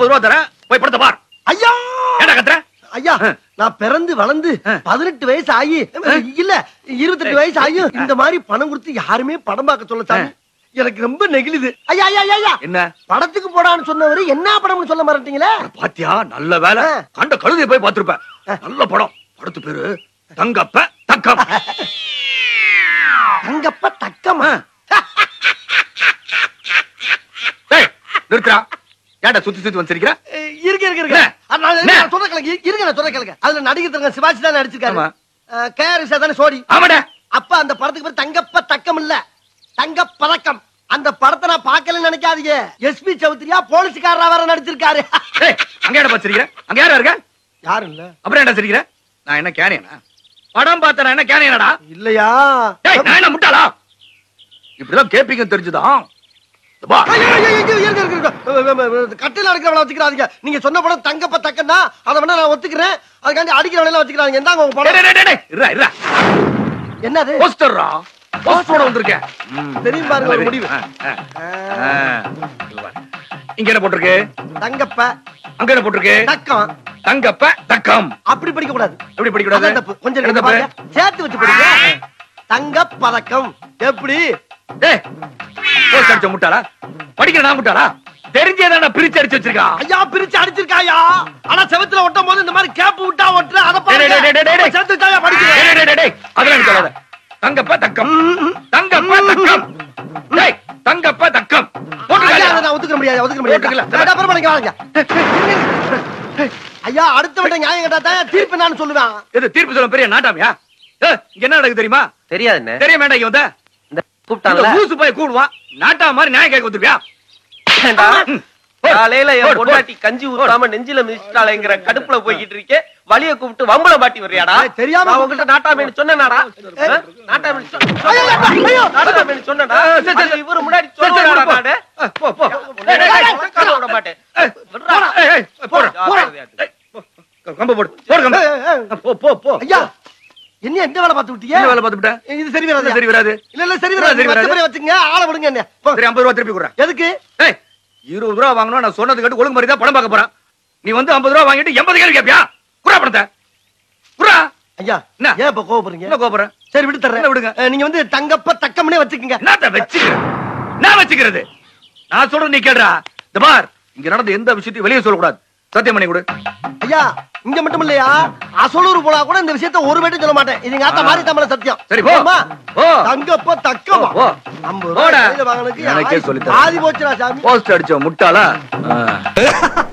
ஐம்பது ரூபா தரேன் போய் படத்தை பார் ஐயா ஏடா கத்துற ஐயா ஆ. நான் பிறந்து வளர்ந்து ஆ. பதினெட்டு வயசு ஆகி இல்ல இருபத்தெட்டு வயசு ஆகி இந்த மாதிரி பணம் கொடுத்து யாருமே படம் பார்க்க சொல்ல சாமி எனக்கு ரொம்ப நெகிழுது ஐயா ஐயா ஐயா, ஐயா என்ன படத்துக்கு போடான்னு சொன்னவரு என்ன படம்னு சொல்ல மாட்டீங்களே பாத்தியா நல்ல வேலை ஆ. கண்ட கழுதையை போய் பார்த்திருப்ப நல்ல படம் படத்து பேரு தங்கப்ப தக்கம் தங்கப்ப தக்கமா டேய், நிறுத்துடா ஏன்டா சுத்தி சுத்தி வந்து சிரிக்கிற அஹ், இருங்க இருங்க இருங்க என்ன? அது நான் என்ன? நான் சொல்ற கேளுங்க இருங்க நான் சொல்ற கேளுங்க அதுல நடிகர் தங்க சிவாஜி தான் நடிச்சிருக்காரு ஆமா. கேஆர்எஸ் தானே சோடி ஆமாடா அப்ப அந்த படத்துக்கு பேர் தங்கப்ப தக்கம் இல்ல தங்க பதக்கம் அந்த படத்தை நான் பார்க்கலன்னு நினைக்காதீங்க எஸ்பி சௌத்ரியா போலீஸ்காரரா வேற நடிச்சிருக்காரு டேய் அங்க ஏடா பார்த்து சிரிக்கிற அங்க யாரா இருக்க யாரும் இல்ல அப்புறம் என்ன சிரிக்கிற நான் என்ன கேனியனா படம் பார்த்தா நான் என்ன கேனியனடா இல்லையா டேய் நான் என்ன முட்டாளா இப்படிதான் கேப்பீங்க தெரிஞ்சுதான் இந்த பா. ஐயோ, ஐயோ, ஐயோ, இருங்க, இருங்க, இருங்க. அஹ், அஹ், அஹ், கட்டையில அடிக்கிறவள வச்சுக்கிறாதீங்க நீங்க சொன்ன படம் தங்கப்ப தக்கன்னா அதை வேணா நான் ஒத்துக்கிறேன் அதுக்காண்டி அடிக்கிறவள வச்சுக்கிறாங்க எந்தாங்க உங்க டேய், படம் டேய், டேய், டேய், இருடா, இருடா. என்னது போஸ்டர்ரா போஸ்டரோட வந்திருக்கேன் தெரியும் பாருங்க ஒரு முடிவு ஆ, ஆ, ஆ. இது பாரு. இங்க என்ன போட்டிருக்கு தங்கப்ப அங்க என்ன போட்டிருக்கு தக்கம் தங்கப்ப தக்கம் அப்படி படிக்க கூடாது எப்படி படிக்கூடாது அதான் தப்பு. கொஞ்சம் என்ன நீங்க தப்பு? பாருங்க. சேர்த்து வச்சு படிங்க தங்க பதக்கம் எப்படி டேய், போஸ்ட் அடிச்ச முட்டாளா படிக்கிற நான் முட்டாளா தெரிஞ்சே தான் பிரிச்சு அடிச்சு வச்சிருக்கான் ஐயா பிரிச்சு அடிச்சிருக்காயா ஆனா செவத்துல ஒட்டும் போது இந்த மாதிரி கேப் விட்டா ஒட்டுற அத டேய், டேய், டேய், டேய், டேய். சேர்த்து வச்சாயா டேய், படிக்கிறேன் டேய், டேய், டேய், அதெல்லாம் எனக்கு சொல்லாத. தங்கப்ப தக்கம் தங்கப்ப தக்கம் டேய், தங்கப்ப தக்கம் ஐயா போட்டுக்காதடா. அதை நான் ஒத்துக்க முடியாது ஒத்துக்க முடியாது போட்டுக்கல. அதான் அப்புறம் பண்ணிக்க வாங்க ஐயா அடுத்த விட்ட நியாயம் கேட்டா தான் தீர்ப்பு நான் சொல்லுவேன் எது தீர்ப்பு சொல்ல பெரிய நாட்டாமியா ஏ, இங்க என்ன நடக்குது தெரியுமா தெரியாதுண்ணே தெரிய வேண்டாம் இங்க வந்த இந்த இந்த கூப்பிட்டான்ல ஊசு போய் கூடுவான் நாட்டா மாதிரி நியாயம் கேட்க வந்துருவியா ஏண்டா, ம். போடு. காலையில போடு, என் போடு. பொண்டாட்டி கஞ்சி ஊத்தாம நெஞ்சில மிதிச்சிட்டாளேங்கிற கடுப்புல போய்கிட்டு இருக்கே வலிய கூப்பிட்டு வம்பள பாட்டி வர்றியாடா ஏய், தெரியாம நான் உங்ககிட்ட நாட்டாமேன்னு சொன்னேனாடா ஆ? நாட்டாமேன்னு சொ- ஐயோ, ஐயோ, ஐயோ. நாட்டாமேன்னு சொன்னேடா ஆ, சரி, சரி, அது இவரு முன்னாடி சரி, சரி, சொன்னேனாடா போ. நானு? ஆ, போ, போ. டேய், டேய், டேய், உனக்காக விட மாட்டேன் ஏய், போடா. ஏய், ஏய், போடா, போடா. ஏய், போ. கம்பு போடு போடு கம்பு ஏய், ஏய், ஏய். போ போ போ ஐயா என்ன எந்த வேலை பார்த்து விட்டீங்க என்ன வேலை பார்த்துட்டேன் இது சரி வராது சரி வராது இல்ல இல்ல சரி சரி வராது வராது. மத்தபடி வச்சுங்க ஆளை விடுங்க என்ன போ. சரி ஐம்பது ரூபா திருப்பி கொடுறேன் எதுக்கு ஏய் இருபது ரூபா வாங்கணும் நான் சொன்னது கேட்டு ஒழுங்கு மாதிரி தான் படம் பார்க்க போறேன் நீ வந்து ஐம்பது ரூபா வாங்கிட்டு எண்பது கேள்வி கேப்பியா குறா பணத்தை குறா ஐயா என்ன? ஏன் இப்ப கோவப்படுறீங்க என்ன கோபுறேன் சரி விட்டு தர்றேன் இல்ல, விடுங்க. அஹ், நீங்க வந்து தங்கப்ப தக்கம்னே வச்சுக்கோங்க என்னத்த வச்சுக்கிறேன் நான் வச்சுக்கிறது நான் சொல்றது நீ கேடுறா இந்த பார் இங்க நடந்த எந்த விஷயத்தையும் வெளியே சொல்லக்கூடாது சத்தியம் பண்ணி கொடு ஐயா இங்க மட்டும் இல்லையா அசலூர் போனா கூட இந்த விஷயத்த ஒரு வேட்டும் சொல்ல மாட்டேன் இது எங்க ஆத்தா ஆ. மாதிரி தமிழ சத்தியம் சரி, போ. ஆமா? போ. தங்கப்ப தக்கமா போ. ஐம்பது போடா. ரூபாய் கையில வாங்கினதுக்கு எனக்கே ஆயி- சொல்லித் தரேன். ஆதி போச்சுடா சாமி போஸ்ட் அடிச்ச முட்டாளா